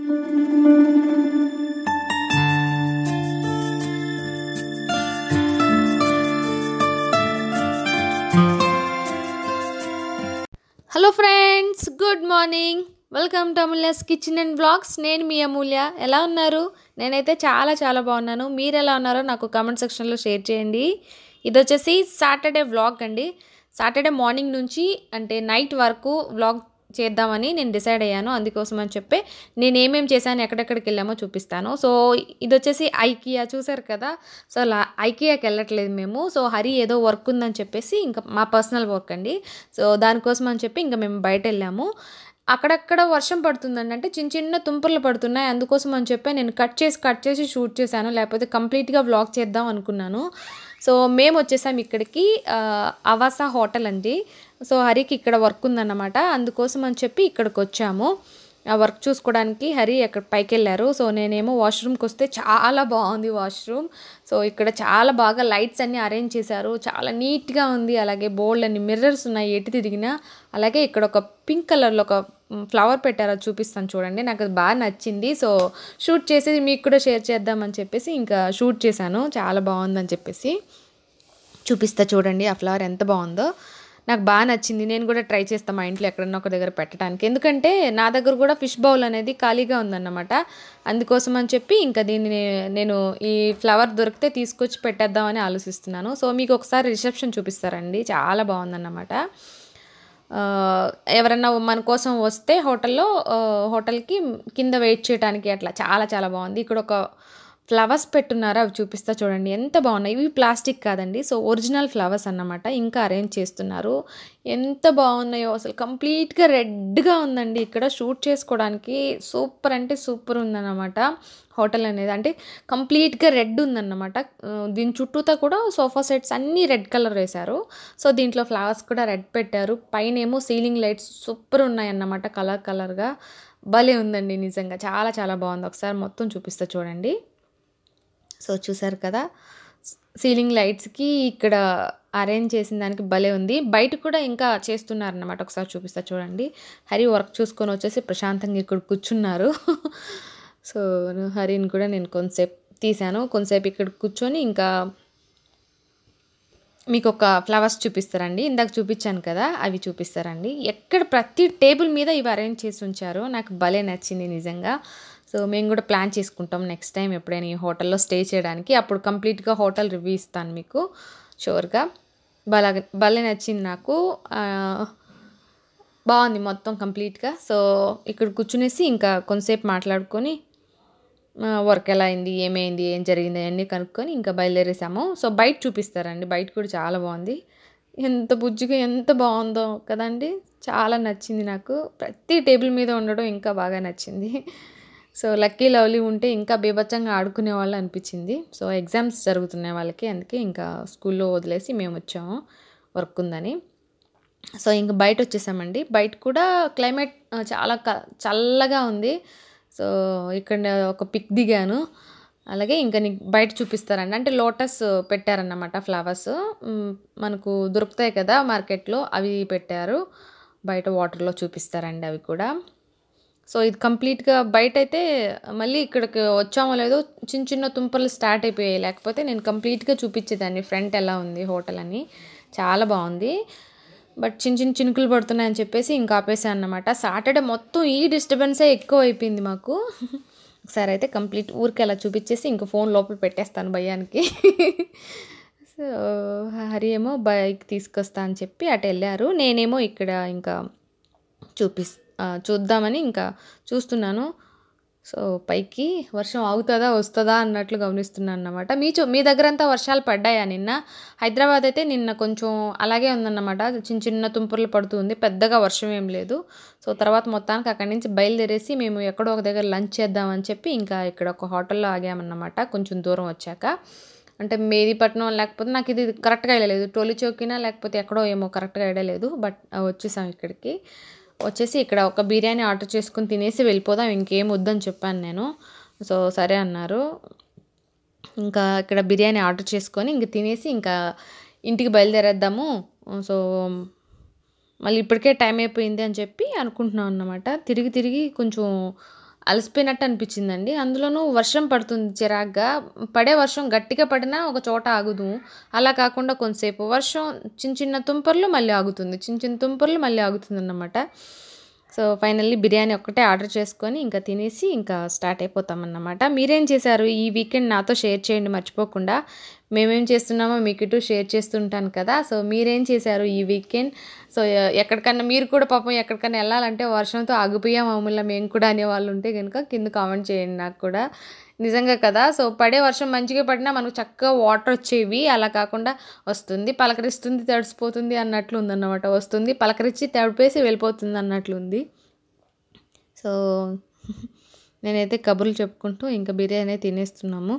Hello friends good morning welcome to Amulya's kitchen and blogs నేను మీ అమూల్య ఎలా ఉన్నారు నేనైతే చాలా చాలా బాగున్నాను మీరు ఎలా ఉన్నారో నాకు కామెంట్ సెక్షన్లో షేర్ చేయండి ఇది వచ్చేసి సాటర్డే వ్లాగ్ అండి సాటర్డే మార్నింగ్ నుంచి అంటే నైట్ వరకు వ్లాగ్ చేద్దామని నేను డిసైడ్ అయ్యాను అందుకోసం అని చెప్పి నేను ఏమేమి చేశాను ఎక్కడెక్కడికి వెళ్ళామో చూపిస్తాను సో ఇది వచ్చేసి ఐకియా చూసారు కదా సో అలా ఐకియాకి వెళ్ళట్లేదు మేము సో హరి ఏదో వర్క్ ఉందని చెప్పేసి ఇంకా మా పర్సనల్ వర్క్ అండి సో దానికోసం అని చెప్పి ఇంకా మేము బయట వెళ్ళాము అక్కడక్కడ వర్షం పడుతుందండి అంటే చిన్న చిన్న తుంపర్లు పడుతున్నాయి అందుకోసం అని చెప్పి నేను కట్ చేసి కట్ చేసి షూట్ చేశాను లేకపోతే కంప్లీట్గా వ్లాగ్ చేద్దాం అనుకున్నాను సో మేము వచ్చేసాం ఇక్కడికి ఆ, అవాసా హోటల్ అండి సో హరికి ఇక్కడ వర్క్ ఉందన్నమాట అందుకోసం అని చెప్పి ఇక్కడికి వచ్చాము ఆ వర్క్ చూసుకోవడానికి హరి అక్కడ పైకి వెళ్ళారు సో నేనేమో వాష్రూమ్కి వస్తే చాలా బాగుంది వాష్రూమ్ సో ఇక్కడ చాలా బాగా లైట్స్ అన్నీ అరేంజ్ చేశారు చాలా నీట్గా ఉంది అలాగే బోల్డ్ అన్ని మిర్రర్స్ ఉన్నాయి ఎటు తిరిగినా అలాగే ఇక్కడ ఒక పింక్ కలర్లో ఒక ఫ్లవర్ పెట్టారు అది చూపిస్తాను చూడండి నాకు అది బాగా నచ్చింది సో షూట్ చేసి మీకు కూడా షేర్ చేద్దామని చెప్పేసి ఇంకా షూట్ చేశాను చాలా బాగుందని చెప్పేసి చూపిస్తా చూడండి ఆ ఫ్లవర్ ఎంత బాగుందో నాకు బాగా నచ్చింది నేను కూడా ట్రై చేస్తాను మా ఇంట్లో ఎక్కడన్నా ఒక దగ్గర పెట్టడానికి ఎందుకంటే నా దగ్గర కూడా ఫిష్ బౌల్ అనేది ఖాళీగా ఉందన్నమాట అందుకోసం అని చెప్పి ఇంకా దీన్ని నేను ఈ ఫ్లవర్ దొరికితే తీసుకొచ్చి పెట్టేద్దామని ఆలోచిస్తున్నాను సో మీకు ఒకసారి రిసెప్షన్ చూపిస్తారండి చాలా బాగుందన్నమాట ఆ, ఎవరన్నా మన కోసం వస్తే హోటల్లో ఆ, హోటల్కి కింద వెయిట్ చేయడానికి అట్లా చాలా చాలా బాగుంది ఇక్కడ ఒక ఫ్లవర్స్ పెట్టున్నారు అవి చూపిస్తా చూడండి ఎంత బాగున్నాయి ఇవి ప్లాస్టిక్ కాదండి సో ఒరిజినల్ ఫ్లవర్స్ అన్నమాట ఇంకా అరేంజ్ చేస్తున్నారు ఎంత బాగున్నాయో అసలు కంప్లీట్గా రెడ్గా ఉందండి ఇక్కడ షూట్ చేసుకోవడానికి సూపర్ అంటే సూపర్ ఉందన్నమాట హోటల్ అనేది అంటే కంప్లీట్గా రెడ్ ఉందన్నమాట ఆ, దీని చుట్టూతా కూడా సోఫా సెట్స్ అన్నీ రెడ్ కలర్ వేశారు సో దీంట్లో ఫ్లవర్స్ కూడా రెడ్ పెట్టారు పైన ఏమో సీలింగ్ లైట్స్ సూపర్ ఉన్నాయన్నమాట కలర్ కలర్గా భలే ఉందండి నిజంగా చాలా చాలా బాగుంది ఒకసారి మొత్తం చూపిస్తా చూడండి సో చూసారు కదా సీలింగ్ లైట్స్కి ఇక్కడ అరేంజ్ చేసిన దానికి భలే ఉంది బయట కూడా ఇంకా చేస్తున్నారన్నమాట ఒకసారి చూపిస్తా చూడండి హరి వర్క్ చూసుకొని వచ్చేసి ప్రశాంతంగా ఇక్కడ కూర్చున్నారు సో హరిని కూడా నేను కొంతసేపు తీశాను కొంతసేపు ఇక్కడ కూర్చొని ఇంకా మీకు ఒక ఫ్లవర్స్ చూపిస్తారండి ఇందాక చూపించాను కదా అవి చూపిస్తారండి ఎక్కడ ప్రతి టేబుల్ మీద ఇవి అరేంజ్ చేసి ఉంచారు నాకు భలే నచ్చింది నిజంగా సో మేము కూడా ప్లాన్ చేసుకుంటాం నెక్స్ట్ టైం ఎప్పుడైనా ఈ హోటల్లో స్టే చేయడానికి అప్పుడు కంప్లీట్గా హోటల్ రివ్యూ ఇస్తాను మీకు షూర్గా భలే భలే నచ్చింది నాకు ఆ, బాగుంది మొత్తం కంప్లీట్గా సో ఇక్కడ కూర్చునేసి ఇంకా కొంతసేపు మాట్లాడుకొని వర్క్ ఎలా అయింది ఏమైంది ఏం జరిగింది అవన్నీ కనుక్కొని ఇంకా బయలుదేరేసాము సో బయట చూపిస్తారండి బయట కూడా చాలా బాగుంది ఎంత బుజ్జిగా ఎంత బాగుందో కదండి చాలా నచ్చింది నాకు ప్రతి టేబుల్ మీద ఉండడం ఇంకా బాగా నచ్చింది సో లక్కీ లవ్లీ ఉంటే ఇంకా బీభత్సంగా ఆడుకునే వాళ్ళు అనిపించింది సో ఎగ్జామ్స్ జరుగుతున్నాయి వాళ్ళకి అందుకే ఇంకా స్కూల్లో వదిలేసి మేము వచ్చాము వర్క్ ఉందని సో ఇంక బయట వచ్చేసామండి బయట కూడా క్లైమేట్ ఆ, చాలా క చల్లగా ఉంది సో ఇక్కడ ఒక పిక్ దిగాను అలాగే ఇంకా నీకు బయట చూపిస్తారండి అంటే లోటస్ పెట్టారన్నమాట ఫ్లవర్స్ మ్, మనకు దొరుకుతాయి కదా మార్కెట్లో అవి పెట్టారు బయట వాటర్లో చూపిస్తారండి అవి కూడా సో ఇది కంప్లీట్గా బయట అయితే మళ్ళీ ఇక్కడికి వచ్చామో లేదో చిన్న చిన్న తుంపర్లు స్టార్ట్ అయిపోయాయి లేకపోతే నేను కంప్లీట్గా చూపించేదాన్ని ఫ్రంట్ ఎలా ఉంది హోటల్ అని చాలా బాగుంది బట్ చిన్న చిన్న చినుకులు పడుతున్నాయని చెప్పేసి ఇంకా ఆపేసాను అన్నమాట సాటర్డే మొత్తం ఈ డిస్టర్బెన్సే ఎక్కువ అయిపోయింది మాకు ఒకసారి అయితే కంప్లీట్ ఊరికి అలా చూపించేసి ఇంకా ఫోన్ లోపల పెట్టేస్తాను భయానికి సో హరి ఏమో బైక్ తీసుకొస్తా అని చెప్పి అటు వెళ్ళారు నేనేమో ఇక్కడ ఇంకా చూపిస్ ఆ, చూద్దామని ఇంకా చూస్తున్నాను సో పైకి వర్షం ఆగుతుందా వస్తుందా అన్నట్లు గమనిస్తున్నాను అన్నమాట మీ చూ మీ దగ్గర అంతా వర్షాలు పడ్డాయా నిన్న హైదరాబాద్ అయితే నిన్న కొంచెం అలాగే ఉందన్నమాట చిన్న చిన్న తుంపర్లు పడుతుంది పెద్దగా వర్షం ఏం లేదు సో తర్వాత మొత్తానికి అక్కడి నుంచి బయలుదేరేసి మేము ఎక్కడో ఒక దగ్గర లంచ్ చేద్దామని చెప్పి ఇంకా ఇక్కడ ఒక హోటల్లో ఆగామన్నమాట కొంచెం దూరం వచ్చాక అంటే మేదీపట్నం లేకపోతే నాకు ఇది కరెక్ట్గా ఐడియా టోలీ చౌకినా లేకపోతే ఎక్కడో ఏమో కరెక్ట్గా ఐడియా లేదు బట్ వచ్చేసాం ఇక్కడికి వచ్చేసి ఇక్కడ ఒక బిర్యానీ ఆర్డర్ చేసుకుని తినేసి వెళ్ళిపోదాం ఇంకేం వద్దని చెప్పాను నేను సో సరే అన్నారు ఇంకా ఇక్కడ బిర్యానీ ఆర్డర్ చేసుకొని ఇంక తినేసి ఇంకా ఇంటికి బయలుదేరేద్దాము సో మళ్ళీ ఇప్పటికే టైం అయిపోయింది అని చెప్పి అనుకుంటున్నాం అన్నమాట తిరిగి తిరిగి కొంచెం అలసిపోయినట్టు అనిపించిందండి అందులోనూ వర్షం పడుతుంది చిరాగ్గా పడే వర్షం గట్టిగా పడినా ఒక చోట ఆగుదు అలా కాకుండా కొంతసేపు వర్షం చిన్న చిన్న తుంపర్లు మళ్ళీ ఆగుతుంది చిన్న చిన్న తుంపర్లు మళ్ళీ ఆగుతుంది అన్నమాట సో ఫైనల్లీ బిర్యానీ ఒక్కటే ఆర్డర్ చేసుకొని ఇంకా తినేసి ఇంకా స్టార్ట్ అయిపోతామన్నమాట మీరేం చేశారు ఈ వీకెండ్ నాతో షేర్ చేయండి మర్చిపోకుండా మేమేం చేస్తున్నామో మీకు ఇటు షేర్ చేస్తుంటాను కదా సో మీరేం చేశారు ఈ వీకెండ్ సో ఎ- ఎక్కడికన్నా మీరు కూడా పాపం ఎక్కడికన్నా వెళ్ళాలంటే వర్షంతో ఆగిపోయాం మామూలుగా మేము కూడా అనేవాళ్ళు ఉంటే కనుక కింద కామెంట్ చేయండి నాకు కూడా నిజంగా కదా సో పడే వర్షం మంచిగా పడినా మనకు చక్కగా వాటర్ వచ్చేవి అలా కాకుండా వస్తుంది పలకరిస్తుంది తడిసిపోతుంది అన్నట్లు ఉందన్నమాట వస్తుంది పలకరించి తడిపేసి వెళ్ళిపోతుంది అన్నట్లు ఉంది సో నేనైతే కబుర్లు చెప్పుకుంటూ ఇంకా బిర్యానీ తినేస్తున్నాము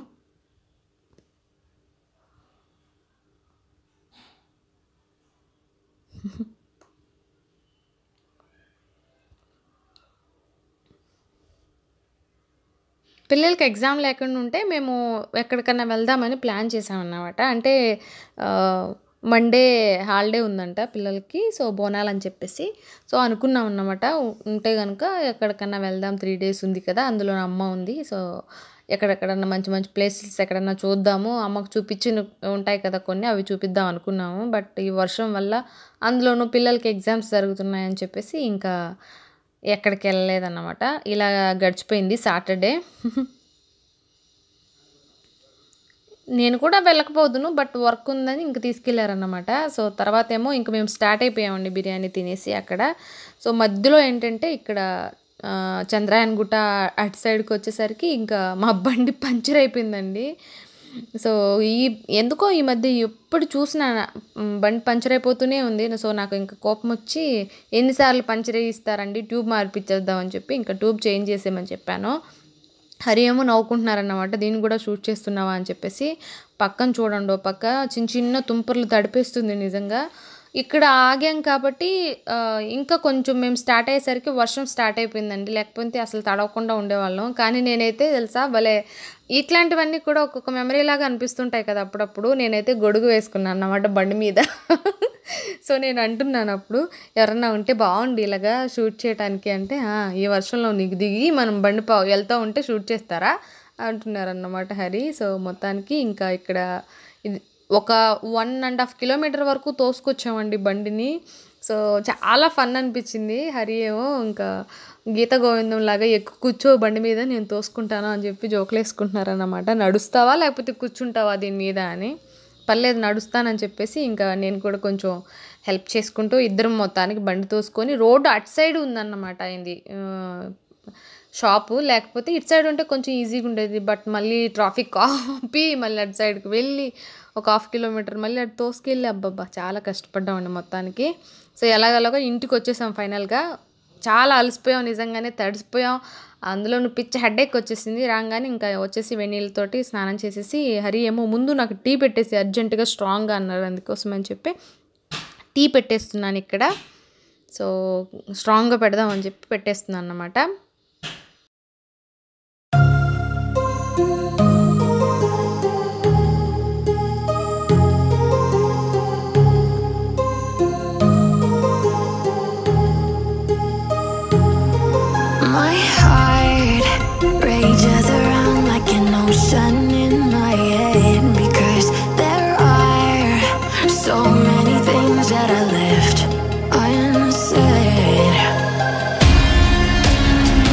పిల్లలకి ఎగ్జామ్ లేకుండా ఉంటే మేము ఎక్కడికన్నా వెళ్దామని ప్లాన్ చేసామన్నమాట అంటే ఆ, మండే హాలిడే ఉందంట పిల్లలకి సో బోనాలు అని చెప్పేసి సో అనుకున్నాం అన్నమాట ఉ- ఉంటే కనుక ఎక్కడికన్నా వెళ్దాం త్రీ డేస్ ఉంది కదా అందులో నా అమ్మ ఉంది సో ఎక్కడెక్కడన్నా మంచి మంచి ప్లేసెస్ ఎక్కడన్నా చూద్దాము అమ్మకు చూపించి ఉంటాయి కదా కొన్ని అవి చూపిద్దాం అనుకున్నాము బట్ ఈ వర్షం వల్ల అందులోనూ పిల్లలకి ఎగ్జామ్స్ జరుగుతున్నాయని చెప్పేసి ఇంకా ఎక్కడికి వెళ్ళలేదన్నమాట ఇలా గడిచిపోయింది సాటర్డే నేను కూడా వెళ్ళకపోదును బట్ వర్క్ ఉందని ఇంక తీసుకెళ్లారన్నమాట సో తర్వాత ఏమో ఇంక మేము స్టార్ట్ అయిపోయామండి బిర్యానీ తినేసి అక్కడ సో మధ్యలో ఏంటంటే ఇక్కడ ఆ, చంద్రాయన్ గుట్ట అటు సైడ్కి వచ్చేసరికి ఇంకా మా బండి పంచర్ అయిపోయిందండి సో ఈ ఎందుకో ఈ మధ్య ఎప్పుడు చూసినా మ్, బండి పంచర్ అయిపోతూనే ఉంది సో నాకు ఇంకా కోపం వచ్చి ఎన్నిసార్లు పంచర్ వేయిస్తారండి ట్యూబ్ మార్పిచ్చేద్దామని చెప్పి ఇంకా ట్యూబ్ చేంజ్ చేసేయమని చెప్పాను హరి ఏమో నవ్వుకుంటున్నారన్నమాట దీన్ని కూడా షూట్ చేస్తున్నావా అని చెప్పేసి పక్కన చూడండి ఓ పక్క చిన్న చిన్న తుంపర్లు తడిపేస్తుంది నిజంగా ఇక్కడ ఆగాం కాబట్టి ఆ, ఇంకా కొంచెం మేము స్టార్ట్ అయ్యేసరికి వర్షం స్టార్ట్ అయిపోయిందండి లేకపోతే అసలు తడవకుండా ఉండేవాళ్ళం కానీ నేనైతే తెలుసా భలే ఇట్లాంటివన్నీ కూడా ఒక్కొక్క మెమరీ లాగా అనిపిస్తుంటాయి కదా అప్పుడప్పుడు నేనైతే గొడుగు వేసుకున్నాను అన్నమాట బండి మీద సో నేను అంటున్నాను అప్పుడు ఎవరన్నా ఉంటే బాగుండి ఇలాగా షూట్ చేయడానికి అంటే "ఆ, ఈ వర్షంలో నీకు దిగి మనం బండి పా వెళ్తూ ఉంటే షూట్ చేస్తారా అంటున్నారు అన్నమాట హరి సో మొత్తానికి ఇంకా ఇక్కడ ఇది ఒక వన్ అండ్ హాఫ్ కిలోమీటర్ వరకు తోసుకొచ్చామండి బండిని సో చాలా ఫన్ అనిపించింది హరి ఏమో ఇంకా గీత గోవిందం లాగా ఎక్కువ కూర్చో బండి మీద నేను తోసుకుంటాను అని చెప్పి జోకులు వేసుకుంటున్నారన్నమాట నడుస్తావా లేకపోతే కూర్చుంటావా దీని మీద అని పర్లేదు నడుస్తానని చెప్పేసి ఇంకా నేను కూడా కొంచెం హెల్ప్ చేసుకుంటూ ఇద్దరం మొత్తానికి బండి తోసుకొని రోడ్డు అటు సైడ్ ఉందన్నమాట అయింది షాపు లేకపోతే ఇటు సైడ్ ఉంటే కొంచెం ఈజీగా ఉండేది బట్ మళ్ళీ ట్రాఫిక్ ఆపి మళ్ళీ అటు సైడ్కి వెళ్ళి ఒక హాఫ్ కిలోమీటర్ మళ్ళీ అటు తోసుకెళ్ళి అబ్బబ్బా చాలా కష్టపడ్డామండి మొత్తానికి సో ఎలాగలాగో ఇంటికి వచ్చేసాం ఫైనల్గా చాలా అలసిపోయాం నిజంగానే తడిసిపోయాం అందులో నువ్వు పిచ్చ హెడేక్ వచ్చేసింది రాగానే ఇంకా వచ్చేసి వెన్నీళ్ళతోటి స్నానం చేసేసి హరి ఏమో ముందు నాకు టీ పెట్టేసి అర్జెంటుగా స్ట్రాంగ్గా అన్నారు అందుకోసం అని చెప్పి టీ పెట్టేస్తున్నాను ఇక్కడ సో స్ట్రాంగ్గా పెడదామని చెప్పి పెట్టేస్తున్నాను అన్నమాట My heart rages around like an ocean in my head because there are so many things that I left unsaid.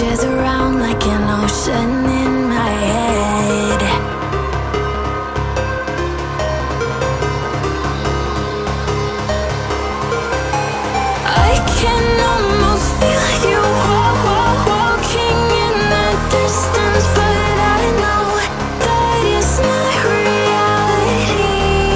rages around like an ocean in my head. I can almost feel you wa- wa- walking in the distance, but I know that it's not reality.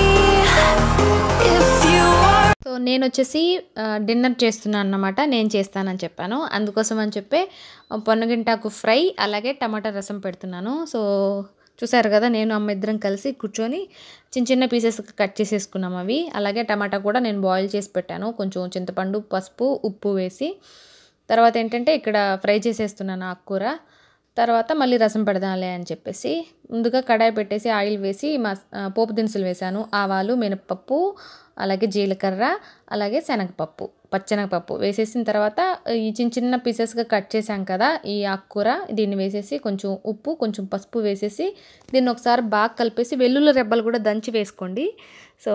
If you are so నేను వచ్చేసి dinner చేస్తున్నాను అన్నమాట నేను చేస్తానని చెప్పాను అందుకోసం అని చెప్పి ఆ, పొన్నగింటాకు ఫ్రై అలాగే టమాటా రసం పెడుతున్నాను సో చూసారు కదా నేను అమ్మ ఇద్దరం కలిసి కూర్చొని చిన్న చిన్న పీసెస్ కట్ చేసేసుకున్నాం అవి అలాగే టమాటా కూడా నేను బాయిల్ చేసి పెట్టాను కొంచెం చింతపండు పసుపు ఉప్పు వేసి తర్వాత ఏంటంటే ఇక్కడ ఫ్రై చేసేస్తున్నాను ఆకుకూర తర్వాత మళ్ళీ రసం పెడదాంలే అని చెప్పేసి ముందుగా కడాయి పెట్టేసి ఆయిల్ వేసి మస్ ఆ, పోపు దినుసులు వేసాను ఆవాలు మినపప్పు అలాగే జీలకర్ర అలాగే శనగపప్పు పచ్చెనగపప్పు వేసేసిన తర్వాత ఈ చిన్న చిన్న పీసెస్గా కట్ చేసాం కదా ఈ ఆకుకూర దీన్ని వేసేసి కొంచెం ఉప్పు కొంచెం పసుపు వేసేసి దీన్ని ఒకసారి బాగా కలిపేసి వెల్లుల్లి రెబ్బలు కూడా దంచి వేసుకోండి సో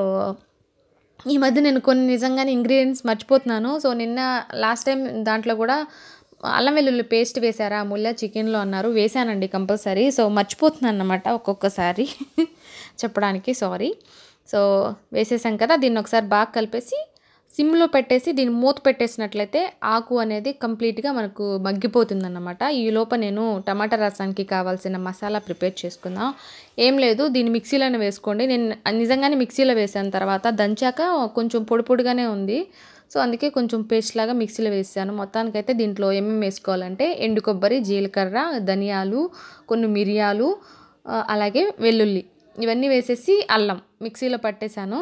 ఈ మధ్య నేను కొన్ని నిజంగానే ఇంగ్రీడియంట్స్ మర్చిపోతున్నాను సో నిన్న లాస్ట్ టైం దాంట్లో కూడా అల్లం వెల్లుల్లి పేస్ట్ వేశారా ముల్ల చికెన్లో అన్నారు వేశానండి కంపల్సరీ సో మర్చిపోతున్నాను అన్నమాట ఒక్కొక్కసారి చెప్పడానికి సారీ సో వేసేసాం కదా దీన్ని ఒకసారి బాగా కలిపేసి సిమ్లో పెట్టేసి దీన్ని మూత పెట్టేసినట్లయితే ఆకు అనేది కంప్లీట్గా మనకు మగ్గిపోతుంది అన్నమాట ఈ లోప నేను టమాటా రసానికి కావాల్సిన మసాలా ప్రిపేర్ చేసుకుందాం ఏం లేదు దీన్ని మిక్సీలోనే వేసుకోండి నేను నిజంగానే మిక్సీలో వేసాను తర్వాత దంచాక కొంచెం పొడి పొడిగానే ఉంది సో అందుకే కొంచెం పేస్ట్ లాగా మిక్సీలో వేసాను మొత్తానికైతే దీంట్లో ఏమేమి వేసుకోవాలంటే ఎండు కొబ్బరి జీలకర్ర ధనియాలు కొన్ని మిరియాలు ఆ, అలాగే వెల్లుల్లి ఇవన్నీ వేసేసి అల్లం మిక్సీలో పట్టేశాను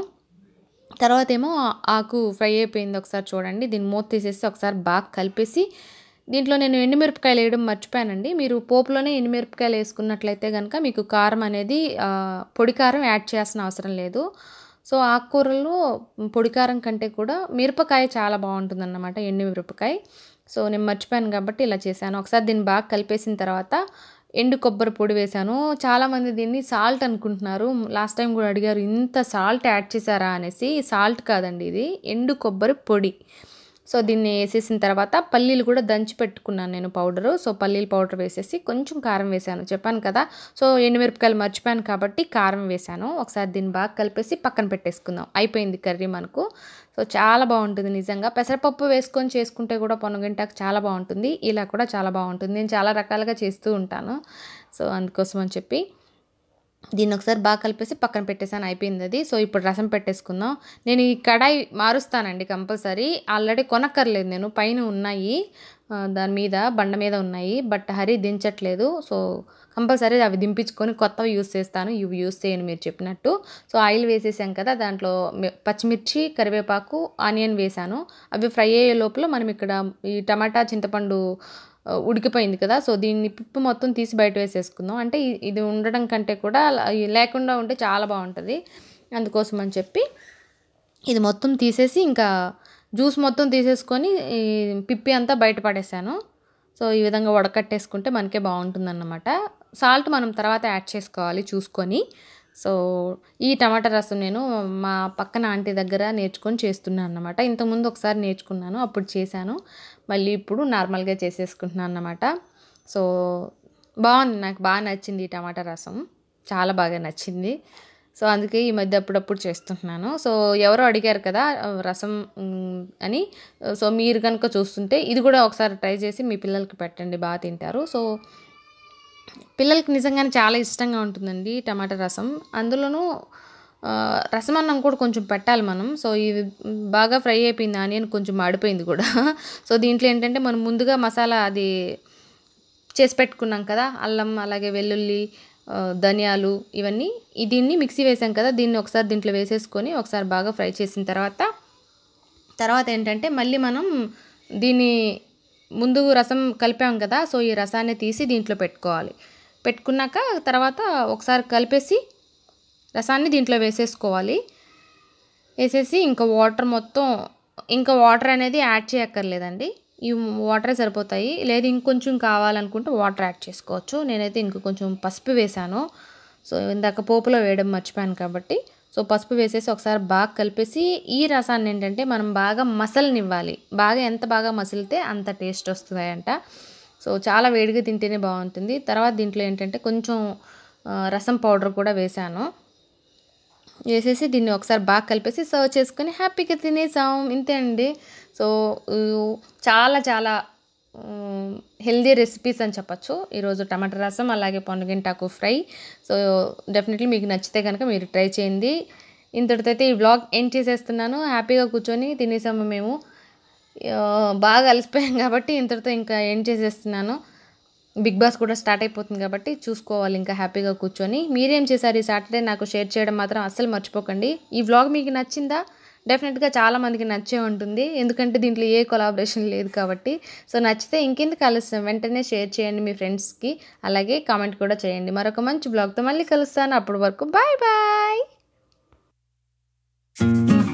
తర్వాత ఏమో ఆకు ఫ్రై అయిపోయింది ఒకసారి చూడండి దీన్ని మూత తీసేసి ఒకసారి బాగా కలిపేసి దీంట్లో నేను ఎండుమిరపకాయలు వేయడం మర్చిపోయానండి మీరు పోపులోనే ఎండుమిరపకాయలు వేసుకున్నట్లయితే కనుక మీకు కారం అనేది ఆ, పొడి కారం యాడ్ చేయాల్సిన అవసరం లేదు సో ఆకుకూరల్లో పొడి కారం కంటే కూడా మిరపకాయ చాలా బాగుంటుంది అన్నమాట ఎండు మిరపకాయ సో నేను మర్చిపోయాను కాబట్టి ఇలా చేశాను ఒకసారి దీన్ని బాగా కలిపేసిన తర్వాత ఎండు కొబ్బరి పొడి వేశాను చాలామంది దీన్ని సాల్ట్ అనుకుంటున్నారు లాస్ట్ టైం కూడా అడిగారు ఇంత సాల్ట్ యాడ్ చేశారా అనేసి సాల్ట్ కాదండి ఇది ఎండు కొబ్బరి పొడి సో దీన్ని వేసేసిన తర్వాత పల్లీలు కూడా దంచి పెట్టుకున్నాను నేను పౌడరు సో పల్లీల పౌడర్ వేసేసి కొంచెం కారం వేసాను చెప్పాను కదా సో ఎండుమిరపకాయలు మర్చిపోయాను కాబట్టి కారం వేసాను ఒకసారి దీన్ని బాగా కలిపేసి పక్కన పెట్టేసుకుందాం అయిపోయింది కర్రీ మనకు సో చాలా బాగుంటుంది నిజంగా పెసరపప్పు వేసుకొని చేసుకుంటే కూడా పొనగంటాకు చాలా బాగుంటుంది ఇలా కూడా చాలా బాగుంటుంది నేను చాలా రకాలుగా చేస్తూ ఉంటాను సో అందుకోసం అని చెప్పి దీన్ని ఒకసారి బాగా కలిపేసి పక్కన పెట్టేసాను అయిపోయింది అది సో ఇప్పుడు రసం పెట్టేసుకుందాం నేను ఈ కడాయి మారుస్తానండి కంపల్సరీ ఆల్రెడీ కొనక్కర్లేదు నేను పైన ఉన్నాయి ఆ, దాని మీద బండ మీద ఉన్నాయి బట్ హరి దించట్లేదు సో కంపల్సరీ అవి దింపించుకొని కొత్తవి యూస్ చేస్తాను ఇవి యూస్ చేయను మీరు చెప్పినట్టు సో ఆయిల్ వేసేసాం కదా దాంట్లో మి- పచ్చిమిర్చి కరివేపాకు ఆనియన్ వేసాను అవి ఫ్రై అయ్యే లోపల మనం ఇక్కడ ఈ టమాటా చింతపండు ఆ, ఉడికిపోయింది కదా సో దీన్ని పిప్పు మొత్తం తీసి బయట వేసేసుకుందాం అంటే ఇ- ఇది ఉండడం కంటే కూడా అలా- ఈ లేకుండా ఉంటే చాలా బాగుంటుంది అందుకోసం అని చెప్పి ఇది మొత్తం తీసేసి ఇంకా జ్యూస్ మొత్తం తీసేసుకొని ఈ పిప్పి అంతా బయట పడేసాను సో ఈ విధంగా వడకట్టేసుకుంటే మనకే బాగుంటుందన్నమాట సాల్ట్ మనం తర్వాత యాడ్ చేసుకోవాలి చూసుకొని సో ఈ టమాటా రసం నేను మా పక్కన ఆంటీ దగ్గర నేర్చుకొని చేస్తున్నాను అన్నమాట ఇంతకుముందు ఒకసారి నేర్చుకున్నాను అప్పుడు చేశాను మళ్ళీ ఇప్పుడు నార్మల్గా చేసేసుకుంటున్నాను అన్నమాట సో బాగుంది నాకు బాగా నచ్చింది ఈ టమాటా రసం చాలా బాగా నచ్చింది సో అందుకే ఈ మధ్య అప్పుడప్పుడు చేస్తుంటున్నాను సో ఎవరో అడిగారు కదా ఆ, రసం మ్, అని సో మీరు కనుక చూస్తుంటే ఇది కూడా ఒకసారి ట్రై చేసి మీ పిల్లలకి పెట్టండి బాగా తింటారు సో పిల్లలకి నిజంగానే చాలా ఇష్టంగా ఉంటుందండి టమాటా రసం అందులోనూ ఆ, రసం అన్నం కూడా కొంచెం పెట్టాలి మనం సో ఇది బాగా ఫ్రై అయిపోయింది ఆనియన్ కొంచెం మాడిపోయింది కూడా సో దీంట్లో ఏంటంటే మనం ముందుగా మసాలా అది చేసి పెట్టుకున్నాం కదా అల్లం అలాగే వెల్లుల్లి ఆ, ధనియాలు ఇవన్నీ ఈ దీన్ని మిక్సీ వేసాం కదా దీన్ని ఒకసారి దీంట్లో వేసేసుకొని ఒకసారి బాగా ఫ్రై చేసిన తర్వాత తర్వాత ఏంటంటే మళ్ళీ మనం దీన్ని ముందు రసం కలిపాం కదా సో ఈ రసాన్ని తీసి దీంట్లో పెట్టుకోవాలి పెట్టుకున్నాక తర్వాత ఒకసారి కలిపేసి రసాన్ని దీంట్లో వేసేసుకోవాలి వేసేసి ఇంకా వాటర్ మొత్తం ఇంకా వాటర్ అనేది యాడ్ చేయక్కర్లేదండి ఈ వాటరే సరిపోతాయి లేదు ఇంకొంచెం కావాలనుకుంటే వాటర్ యాడ్ చేసుకోవచ్చు నేనైతే ఇంక కొంచెం పసుపు వేసాను సో ఇందాక పోపులో వేయడం మర్చిపోయాను కాబట్టి సో పసుపు వేసేసి ఒకసారి బాగా కలిపేసి ఈ రసాన్ని ఏంటంటే మనం బాగా మసలనివ్వాలి బాగా ఎంత బాగా మసిలితే అంత టేస్ట్ వస్తుందంట సో చాలా వేడిగా తింటేనే బాగుంటుంది తర్వాత దీంట్లో ఏంటంటే కొంచెం ఆ, రసం పౌడర్ కూడా వేసాను వేసేసి దీన్ని ఒకసారి బాగా కలిపేసి సర్వ్ చేసుకొని హ్యాపీగా తినేసాం ఇంతే అండి సో ఊ, చాలా చాలా హెల్దీ రెసిపీస్ అని చెప్పచ్చు ఈరోజు టమాటా రసం అలాగే పొనగింటాకు ఫ్రై సో డెఫినెట్లీ మీకు నచ్చితే కనుక మీరు ట్రై చేయండి ఇంతటితో అయితే ఈ బ్లాగ్ ఎండ్ చేసేస్తున్నాను హ్యాపీగా కూర్చొని తినేసాము మేము ఆ, బాగా అలసిపోయాం కాబట్టి ఇంతటితో ఇంకా ఎండ్ చేసేస్తున్నాను బిగ్ బాస్ కూడా స్టార్ట్ అయిపోతుంది కాబట్టి చూసుకోవాలి ఇంకా హ్యాపీగా కూర్చొని మీరేం చేశారు ఈ సాటర్డే నాకు షేర్ చేయడం మాత్రం అస్సలు మర్చిపోకండి ఈ వ్లాగ్ మీకు నచ్చిందా డెఫినెట్గా చాలా మందికి నచ్చే ఉంటుంది ఎందుకంటే దీంట్లో ఏ కొలాబరేషన్ లేదు కాబట్టి సో నచ్చితే ఇంకెందుకు కలుస్తాం వెంటనే షేర్ చేయండి మీ ఫ్రెండ్స్కి అలాగే కామెంట్ కూడా చేయండి మరొక మంచి బ్లాగ్తో మళ్ళీ కలుస్తాను అప్పటి వరకు బాయ్ బాయ్